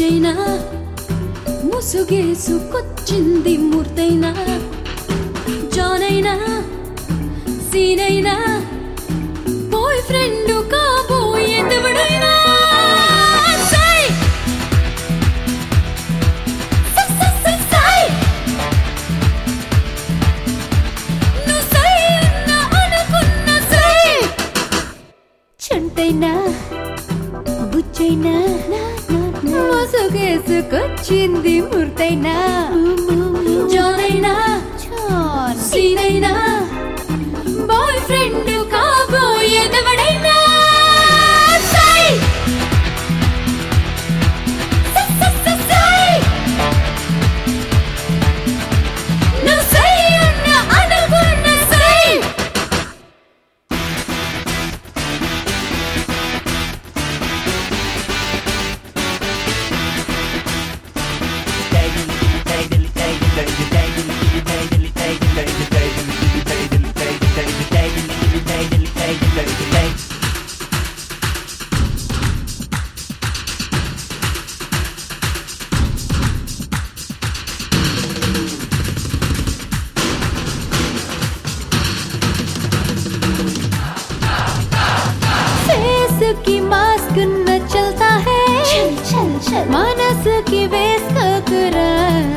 ముద్దైనా ముసుగేసుకొచ్చింది మూర్తైనా జానైనా సీనైనా boy friend కాబోయేదెవడైనా సై సై, సై, సై, సై. నువ్వు సై అన్న అనుకున్న సై చంటైనా బుచ్చైనా మోసుగేసుకొచ్చింది మూర్తైనా జానైనా సీనైనా బాయ్ ఫ్రెండ్ కాబోయేదెవడైనా సై సై, సై, సై, సై. నువ్వు సై అన్న అనుకున్న సై फेस की मास्क न चलता है चल चल चल మనస్ కి వేసుకోకురా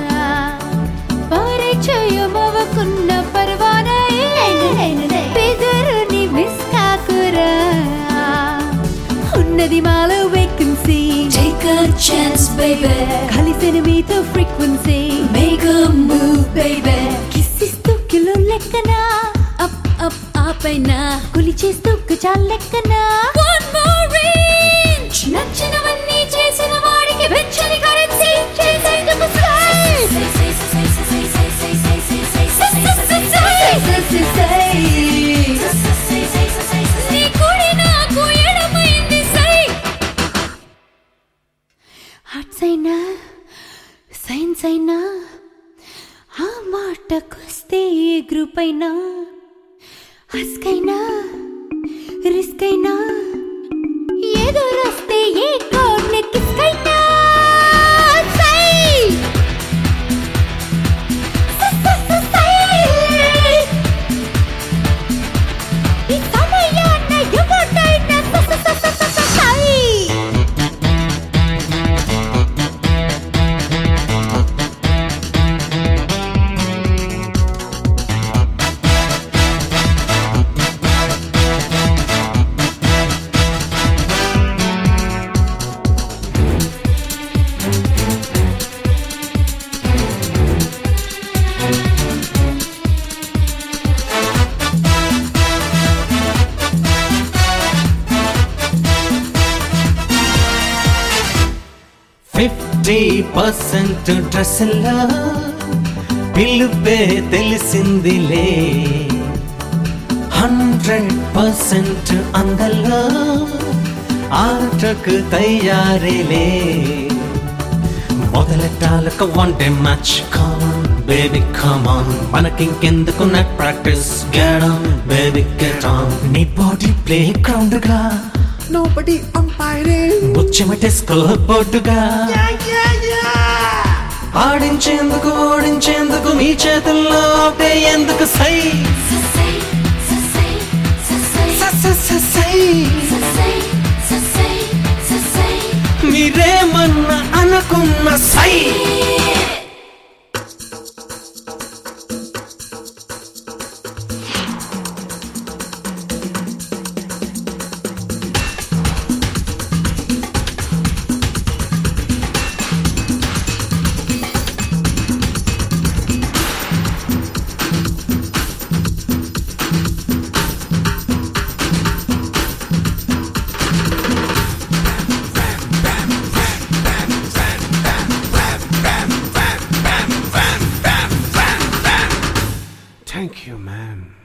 పరిచయం అవ్వకున్న పర్వానై పెదరుని మిస్ కాకురా ఉన్నది మాలో vacancy Take a chance, baby. కలిసిన మీతో frequency Make a move, baby. కిస్సిస్తూ కిలో లెక్కన Up, up, up and now. కులి చేస్తూ కుచాల్ లెక్కన One more inch. నచ్చినవన్నీ చేసిన వాడికి వెచ్చని కరెన్సీ చేసేందుకు style. Say, say, say, say, say, say, say, say, say, say, say, say, say, say, say, say, say. నీ కుడి నాకు ఎడమైంది సై ఆర్ట్స్ అయినా సైన్స్ అయినా ఆ మాటకొస్తే ఏ గ్రూప్ అయినా హస్క్ అయినా రిస్క్ అయినా ఎదురొస్తే ఏ కోడ్ని కిస్క్ అయినా సై! స- స- స- సై! ఈ సమయాన్న ఎవడైనా స- స- స- స- స- స- సై! ఫిఫ్టీ పర్సెంట్ డ్రెస్సుల్లో పిలుపే తెలిసిందిలే హండ్రెడ్ పర్సెంట్ అందల్లో ఆటకు తయారీలే మొదలెట్టాలకు one day match come on baby come on మనకింకెందుకు net practice get on baby get on నీ బాడీ ప్లే గ్రౌండ్ గా Nobody umpiring. ముచ్చమటే స్కోర్ బోర్డుగా ఆడించేందుకు ఓడించేందుకు మీ చేతుల్లో ఒకటే ఎందుకు సై సై సై సై స- స- స- సై సై సై సై మీరేమన్నా అనుకున్న సై Thank you, man.